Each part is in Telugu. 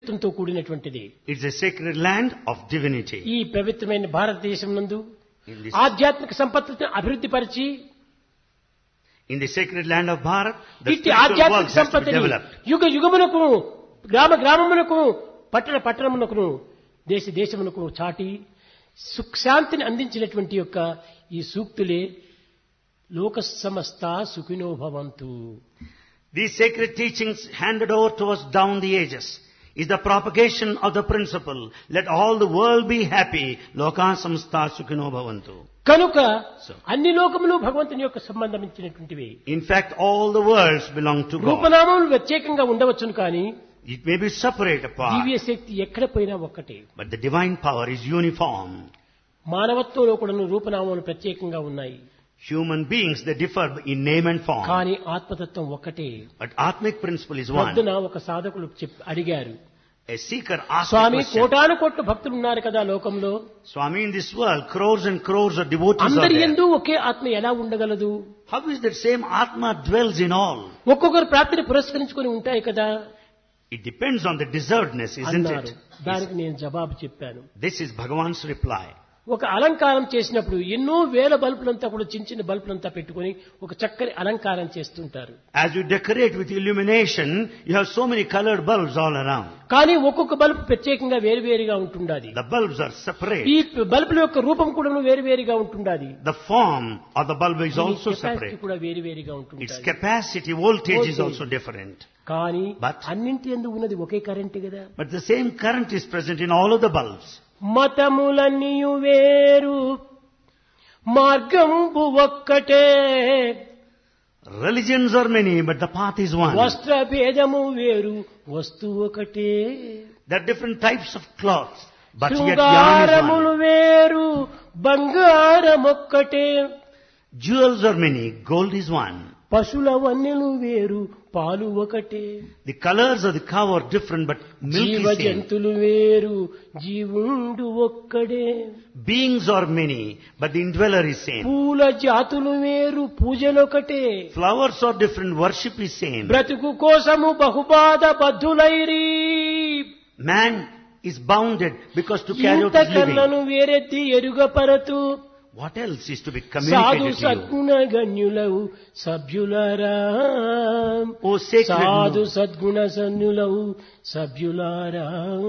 తో కూడినటువంటిది It's a sacred land of divinity. ఈ పవిత్రమైన భారతదేశం నందు In this, ఆధ్యాత్మిక సంపత్తిని అభివృద్ధి పరిచి in the sacred land of Bharat, the ఇట్టి spiritual ఆధ్యాత్మిక world has to be సంపత్తిని developed. యుగ యుగమునకు గ్రామ గ్రామమునకు పట్టణ పట్టణమునకు దేశ దేశమునకు చాటి సుఖ శాంతిని అందించినటువంటి యొక్క ఈ సూక్తులే లోక సమస్త సుఖినో భవంతు These sacred teachings handed over to us down the ages is the propagation of the principle, let all the world be happy, loka samsta sukhino bhavantu. కనుక So. అన్ని లోకములు భగవంతుని యొక్క సంబంధించినటువంటివి In fact, all the worlds belong to God. రూపనామములు ప్రత్యేకంగా ఉండవచ్చును కానీ It may be separate apart, దివ్య శక్తి ఎక్కడ పోయినా ఒక్కటే but the divine power is uniform. మానవత్వంలో కూడా రూపనామములు ప్రత్యేకంగా ఉన్నాయి Human beings, they differ in name and form. కానీ ఆత్మతత్వం ఒక్కటే But Atmic principle is one. పొద్దున ఒక సాధకులు చెప్ అడిగారు A seeker asks the Swamy question, కోటాను కోట్ల భక్తులు ఉన్నారు కదా లోకంలో Swami, in this world, crores and crores of devotees are అందరి there. ఎందు ఒకే ఆత్మ ఎలా ఉండగలదు How is that same Atma dwells in all? ఒక్కొక్కరు ప్రాప్తిని పురస్కరించుకొని ఉంటాయి కదా It depends on the deservedness, isn't అన్నారు it? దానికి నేను జవాబు చెప్పాను This is Bhagavan's reply. ఒక అలంకారం చేసినప్పుడు ఎన్నో వేల బల్బులంతా కూడా చిన్న చిన్న బల్బులంతా పెట్టుకొని ఒక చక్కని అలంకారం చేస్తుంటారు As you decorate with illumination, you have so many colored bulbs all around. కానీ ఒక్కొక్క బల్బ్ ప్రత్యేకంగా వేరువేరుగా ఉంటుండాది The bulbs are separate. ఈ బల్బుల యొక్క రూపం కూడా వేరువేరుగా ఉంటుండాది The form of the bulb is దీని also కెపాసిటీ separate. కూడా వేరువేరుగా Its ఉంటుంటుంది capacity, voltage is Voltage. also different. కానీ But- అన్నింటి ఎందు ఉన్నది ఒకే కరెంట్ కదా But the same current is present in all of the bulbs. మతములన్నీయు వేరు మార్గంబు ఒక్కటే Religions are many, but the path is one. వస్త్ర భేదము వేరు వస్తువు ఒకటే There are different types of cloths, but yet yarn is శృంగారములు one. వేరు బంగారమొక్కటే Jewels are many, gold is one. పశుల వన్నెలు వేరు పాలు ఒకటే The colors of the cow are different, but milk జీవ is same. జంతులు వేరు జీవుండు ఒక్కడే Beings are many, but the indweller is same. పూల జాతులు వేరు పూజలొకటే Flowers are different, worship is same. బ్రతుకు కోసము బహుబాధ బద్ధులైరి Man is bounded because to carry out ఇంత his living. కన్నను వేరెత్తి ఎరుగపరతు What else is to be సాధు communicated to you? సద్గుణ గణ్యులవు సభ్యులారా O sacred సాధు moon, సద్గుణ సన్యులవు సభ్యులారా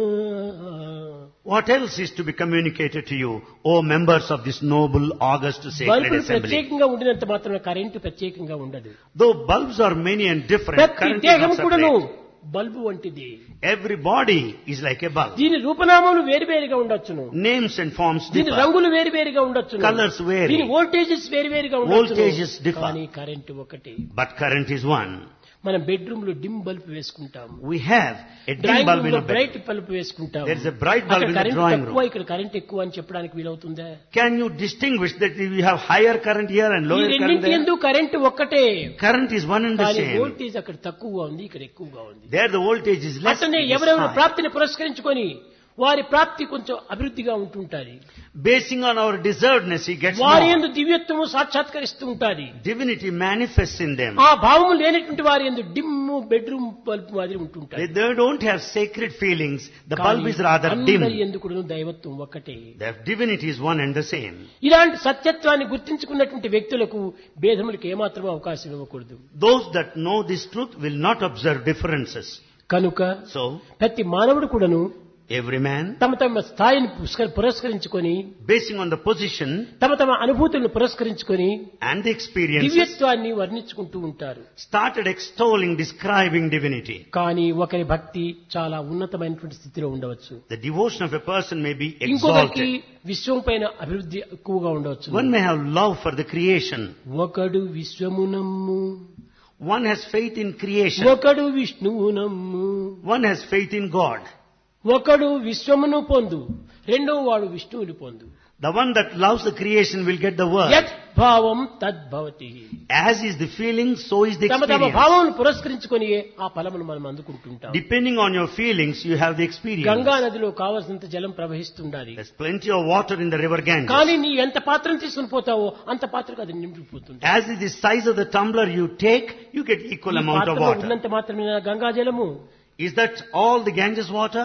what else is to be communicated to you, O members of this noble, august, sacred బల్బులు assembly? ప్రత్యేకంగా ఉండినంత మాత్రం కరెంటు ప్రత్యేకంగా ఉండదు Though bulbs are many and different, ప్రతి current is దేహం not కూడాను separate. బల్బు వంటిది Every body is like a bulb. దీని రూపనామాలు వేరువేరుగా ఉండొచ్చును Names and forms దీని differ. రంగులు వేరువేరుగా ఉండొచ్చు Colours vary. దీని వోల్టేజెస్ వేరువేరుగా Voltages ఉండొచ్చు differ. కానీ కరెంట్ ఒకటి But current is one. మనం బెడ్రూమ్ లో డిమ్ బల్బ్ వేసుకుంటాము We have a dim drawing bulb room in లో a బ్రైట్ bed. బల్బ్ వేసుకుంటాము There is a bright bulb అక్కడ in the కరెంట్ drawing తక్కువ room. ఇక్కడ కరెంట్ ఎక్కువ అని చెప్పడానికి వీలవుతుందా Can you distinguish that we have higher current here and ఈ lower current రెండింటి there? ఎందు కరెంట్ ఒక్కటే Current is one and the కానీ same. వోల్టేజ్ అక్కడ తక్కువగా ఉంది ఇక్కడ ఎక్కువగా ఉంది There the voltage is less. అట్లనే it is ఎవరెవరు high. ప్రాప్తిని పురస్కరించుకొని వారి ప్రాప్తి కొంచెం అభివృద్ధిగా ఉంటుంటాది Basing on our deservedness, he gets వారి more. ఎందు దివ్యత్వము సాక్షాత్కరిస్తూ ఉంటాది Divinity manifests in them. ఆ భావము లేనటువంటి వారి ఎందు డిమ్ము బెడ్రూమ్ బల్బ్ మాదిరి They, ఉంటుంటాయి they don't have sacred feelings. The bulb is rather dim. అందరి ఎందుకు దైవత్వం ఒక్కటే Their divinity is one and the same. ఇలాంటి సత్యత్వాన్ని గుర్తించుకున్నటువంటి వ్యక్తులకు భేదములకు ఏమాత్రం అవకాశం ఇవ్వకూడదు Those that know this truth will not observe differences. కనుక So, ప్రతి మానవుడు కూడాను every man, తమ తమ స్థాయిని పురస్క- పురస్కరించుకొని basing on the position తమ తమ అనుభూతులను పురస్కరించుకొని and the experiences, దివ్యత్వాన్ని వర్ణించుకుంటూ ఉంటారు started extolling, describing divinity. కానీ ఒకరి భక్తి చాలా ఉన్నతమైనటువంటి స్థితిలో ఉండవచ్చు The devotion of a person may be ఇంకొకరికి exalted. విశ్వం పైన అభివృద్ధి ఎక్కువగా ఉండవచ్చు One may have love for the creation. ఒకడు విశ్వమునమ్ము One has faith in creation. ఒకడు విష్ణువునమ్ము One has faith in God. ఒకడు విశ్వమును పొందు రెండో వాడు విష్ణువుని పొందు The one that loves the creation will get the word. యత్ భావం తద్భవతి As is the feeling, so is the తమ తమ experience. భావమును పురస్కరించుకొని ఆ ఫలమును మనం అందుకుంటుంటాం Depending on your feelings, you have the experience. Ganga నదిలో కావలసినంత జలం ప్రవహిస్తుండాలి There's plenty of water in the river Ganges. కానీ నీ ఎంత పాత్రను తీసుకుని పోతావో అంత పాత్రకు అది నిండిపోతుంది As is the size of the tumbler you take, you get equal ఈ amount of పాత్రలో water. ఉన్నంత మాత్రమే గంగా జలము Is that all the Ganges water?